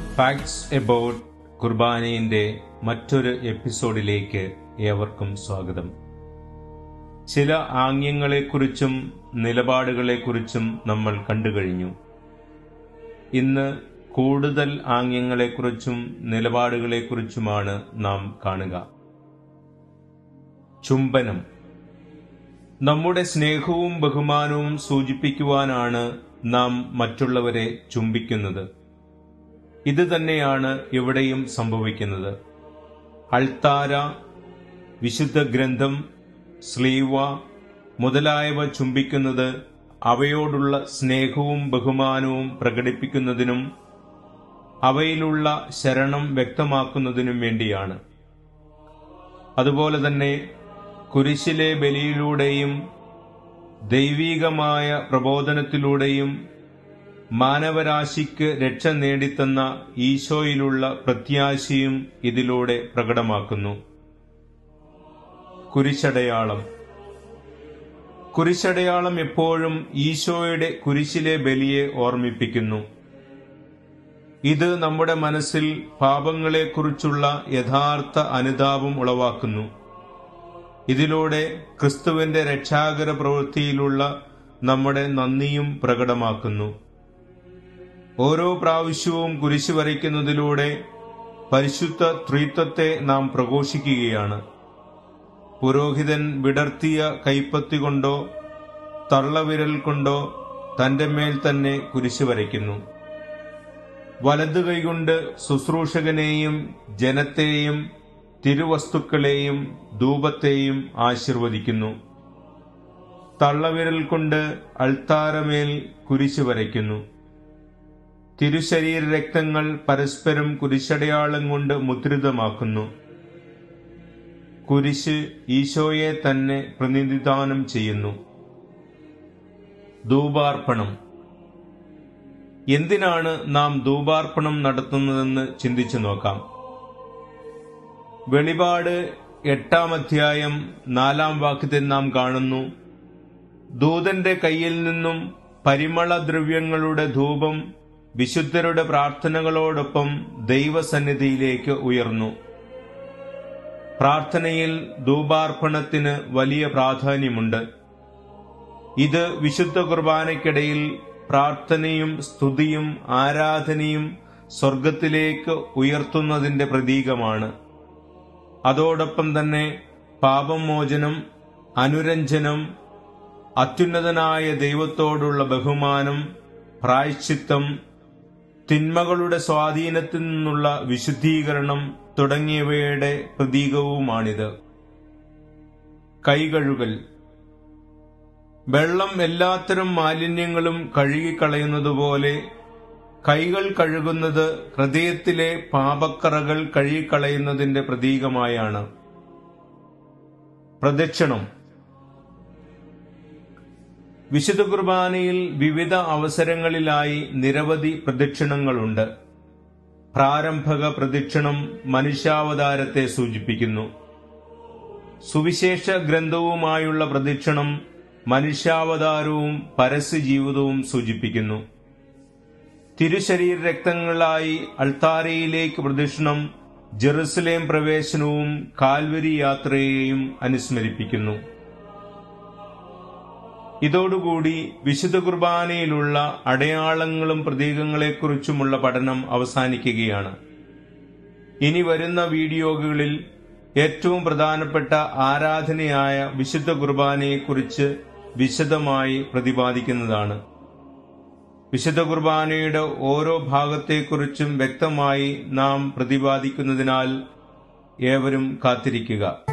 facts about കുർബാനയുടെ മറ്റൊരു എപ്പിസോഡിലേക്ക് ഏവർക്കും സ്വാഗതം ചില ആംഗ്യങ്ങളെക്കുറിച്ചും നിലപാടുകളെക്കുറിച്ചും നമ്മൾ കണ്ടുകഴിഞ്ഞു ഇന്ന് കൂടുതൽ ആംഗ്യങ്ങളെക്കുറിച്ചും നിലപാടുകളെക്കുറിച്ചുമാണ് നാം കാണുക ചുംബനം നമ്മുടെ സ്നേഹവും ബഹുമാനവും സൂചിപ്പിക്കുവാനാണ് നാം മറ്റുള്ളവരെ ചുംബിക്കുന്നത് ഇത് തന്നെയാണ് ഇവിടെയും സംഭവിക്കുന്നത് അൾത്താര വിശുദ്ധ ഗ്രന്ഥം സ്ലീവ മുതലായവ ചുംബിക്കുന്നത് അവയോടുള്ള സ്നേഹവും ബഹുമാനവും പ്രകടിപ്പിക്കുന്നതിനും അവയിലുള്ള ശരണം വ്യക്തമാക്കുന്നതിനും വേണ്ടിയാണ് അതുപോലെ തന്നെ കുരിശിലെ ബലിയിലൂടെയും ദൈവീകമായ പ്രബോധനത്തിലൂടെയും മാനവരാശിക്ക് രക്ഷ നേടിത്തന്ന ഈശോയിലുള്ള പ്രത്യാശയും ഇതിലൂടെ പ്രകടമാക്കുന്നു കുരിശടയാളം കുരിശടയാളം എപ്പോഴും ഈശോയുടെ കുരിശിലെ ബലിയെ ഓർമ്മിപ്പിക്കുന്നു ഇത് നമ്മുടെ മനസ്സിൽ പാപങ്ങളെക്കുറിച്ചുള്ള യഥാർത്ഥ അനുതാപം ഉളവാക്കുന്നു ഇതിലൂടെ ക്രിസ്തുവിന്റെ രക്ഷാകര പ്രവൃത്തിയിലുള്ള നമ്മുടെ നന്ദിയും പ്രകടമാക്കുന്നു ഓരോ പ്രാവശ്യവും കുരിശ് വരയ്ക്കുന്നതിലൂടെ പരിശുദ്ധ ത്രിത്വത്തെ നാം പ്രഘോഷിക്കുകയാണ് പുരോഹിതൻ വിടർത്തിയ കൈപ്പത്തി കൊണ്ടോ തള്ളവിരൽ കൊണ്ടോ തന്റെ മേൽ തന്നെ കുരിശ് വരയ്ക്കുന്നു വലതു കൈകൊണ്ട് ശുശ്രൂഷകനെയും ജനത്തെയും തിരുവസ്തുക്കളെയും ധൂപത്തെയും ആശീർവദിക്കുന്നു തള്ളവിരൽ കൊണ്ട് അൾത്താരമേൽ കുരിശ് വരയ്ക്കുന്നു തിരുശരീര രക്തങ്ങൾ പരസ്പരം കുരിശടയാളം കൊണ്ട് മുദ്രിതമാക്കുന്നു കുരിശ് ഈശോയെ തന്നെ പ്രതിനിധാനം ചെയ്യുന്നു ധൂപാർപ്പണം എന്തിനാണ് നാം ധൂപാർപ്പണം നടത്തുന്നതെന്ന് ചിന്തിച്ചു നോക്കാം വെളിപാട് എട്ടാം അധ്യായം നാലാം വാക്യത്തിൽ നാം കാണുന്നു ദൂതന്റെ കയ്യിൽ നിന്നും പരിമള ദ്രവ്യങ്ങളുടെ ധൂപം വിശുദ്ധരുടെ പ്രാർത്ഥനകളോടൊപ്പം ദൈവസന്നിധിയിലേക്ക് ഉയർന്നു പ്രാർത്ഥനയിൽ ധൂപാർപ്പണത്തിന് വലിയ പ്രാധാന്യമുണ്ട് ഇത് വിശുദ്ധ കുർബാനയ്ക്കിടയിൽ പ്രാർത്ഥനയും സ്തുതിയും ആരാധനയും സ്വർഗത്തിലേക്ക് ഉയർത്തുന്നതിന്റെ പ്രതീകമാണ് അതോടൊപ്പം തന്നെ പാപമോചനം അനുരഞ്ജനം അത്യുന്നതനായ ദൈവത്തോടുള്ള ബഹുമാനം പ്രായശ്ചിത്തം തിന്മകളുടെ സ്വാധീനത്തിൽ നിന്നുള്ള വിശുദ്ധീകരണം തുടങ്ങിയവയുടെ പ്രതീകവുമാണിത് കൈകഴുകൽ വെള്ളം എല്ലാത്തരം മാലിന്യങ്ങളും കഴുകിക്കളയുന്നതുപോലെ കൈകൾ കഴുകുന്നത് ഹൃദയത്തിലെ പാപക്കറകൾ കഴുകിക്കളയുന്നതിന്റെ പ്രതീകമായാണ് പ്രദക്ഷിണം വിശുദ്ധ കുർബാനയിൽ വിവിധ അവസരങ്ങളിലായി നിരവധി പ്രദക്ഷിണങ്ങളുണ്ട് പ്രാരംഭക പ്രദക്ഷിണം മനുഷ്യാവതാരത്തെ സൂചിപ്പിക്കുന്നു സുവിശേഷ ഗ്രന്ഥവുമായുള്ള പ്രദക്ഷിണം മനുഷ്യാവതാരവും പരസ്യജീവിതവും സൂചിപ്പിക്കുന്നു തിരുശരീര രക്തങ്ങളായി അൾത്താരയിലേക്ക് പ്രദക്ഷിണം ജെറുസലേം പ്രവേശനവും കാൽവരി യാത്രയെയും അനുസ്മരിപ്പിക്കുന്നു ഇതോടുകൂടി വിശുദ്ധ കുർബാനയിലുള്ള അടയാളങ്ങളും പ്രതീകങ്ങളെക്കുറിച്ചുമുള്ള പഠനം അവസാനിക്കുകയാണ് ഇനി വരുന്ന വീഡിയോകളിൽ ഏറ്റവും പ്രധാനപ്പെട്ട ആരാധനയായ വിശുദ്ധ കുർബാനയെക്കുറിച്ച് വിശദമായി പ്രതിപാദിക്കുന്നതാണ് വിശുദ്ധ കുർബാനയുടെ ഓരോ ഭാഗത്തെക്കുറിച്ചും വ്യക്തമായി നാം പ്രതിപാദിക്കുന്നതിനാൽ ഏവരും കാത്തിരിക്കുക